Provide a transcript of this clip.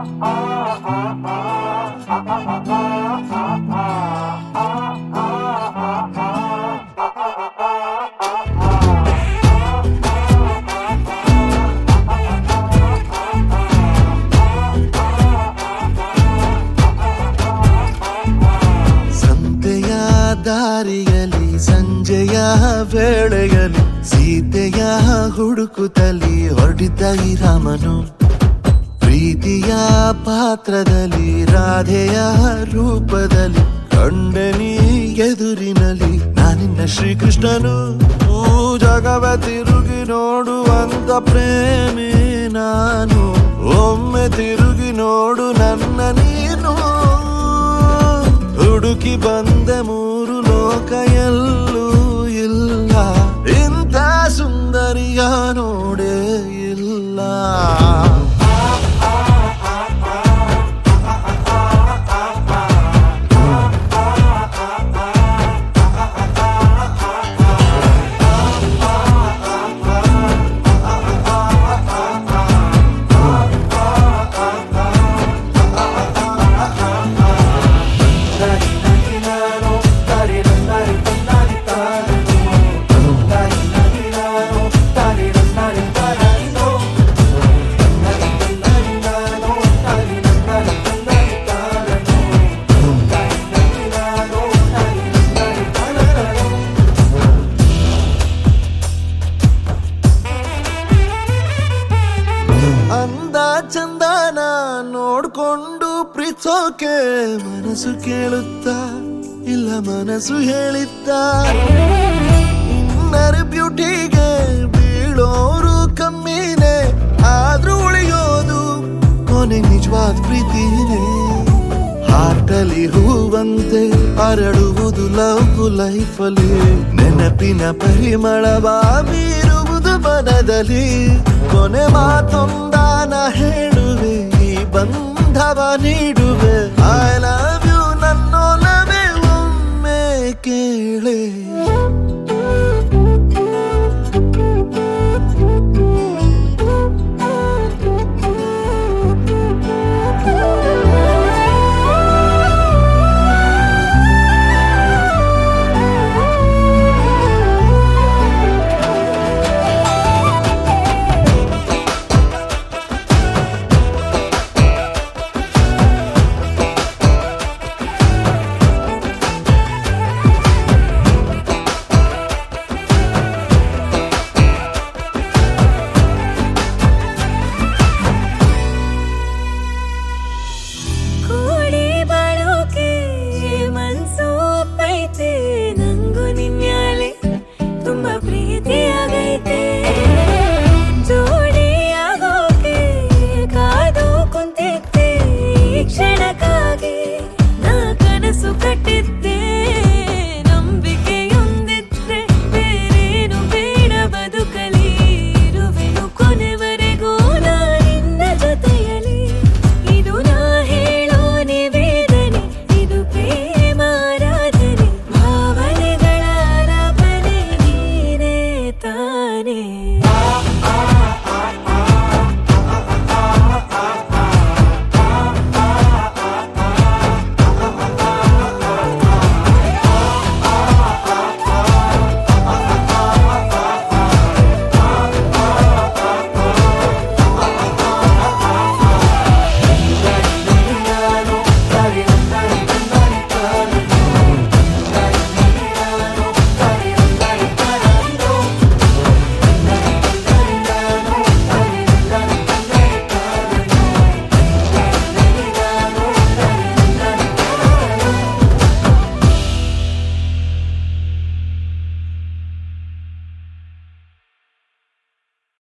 ಸಂತೆಯ ದಾರಿಯಲಿ ಸಂಜೆಯ ವೇಳೆಯಲಿ ಸೀತೆಯ ಹುಡುಕುತ್ತಲಿ ಹೊರಟಿದ್ದ ಈ ರಾಮನು ಪ್ರೀತಿಯ ಪಾತ್ರದಲ್ಲಿ ರಾಧೆಯ ರೂಪದಲ್ಲಿ ಕಂಡನಿ ಎದುರಿನಲ್ಲಿ ನಾನಿನ್ನ ಶ್ರೀಕೃಷ್ಣನು ಊ ಜಗವ ತಿರುಗಿ ನೋಡುವಂತ ಪ್ರೇಮಿ ನಾನು ಒಮ್ಮೆ ತಿರುಗಿ ನೋಡು ನನ್ನ ನೀನು ಹುಡುಕಿ ಬಂದೆ ಮೂರು ಲೋಕ ಎಲ್ಲೂ ಇಲ್ಲ ಇಂಥ ಸುಂದರಿಯ ನೋಡೇ ಇಲ್ಲ ಅಂದ ಚಂದನ ನೋಡ್ಕೊಂಡು ಪ್ರೀತಿಸೋಕೆ ಮನಸ್ಸು ಕೇಳುತ್ತಾ ಇಲ್ಲ ಮನಸ್ಸು ಹೇಳಿದ್ದ ಇನ್ನರ್ ಬ್ಯೂಟಿಗೆ ಬೀಳೋರು ಕಮ್ಮಿನೇ ಆದ್ರೂ ಉಳಿಯೋದು ಕೊನೆ ನಿಜವಾದ ಪ್ರೀತಿನೇ ಹಾರ್ಟಲ್ಲಿ ಹೂವಂತೆ ಅರಳುವುದು ಲವ್ ಲೈಫಲ್ಲಿ ನೆನಪಿನ ಪರಿಮಳವ ಬೀರುವುದು ಮನದಲ್ಲಿ ಕೊನೆ ಮಾತೊಂದಾನ ಹೇಳುವೆ ಈ ಬಂಧವ ನೀಡು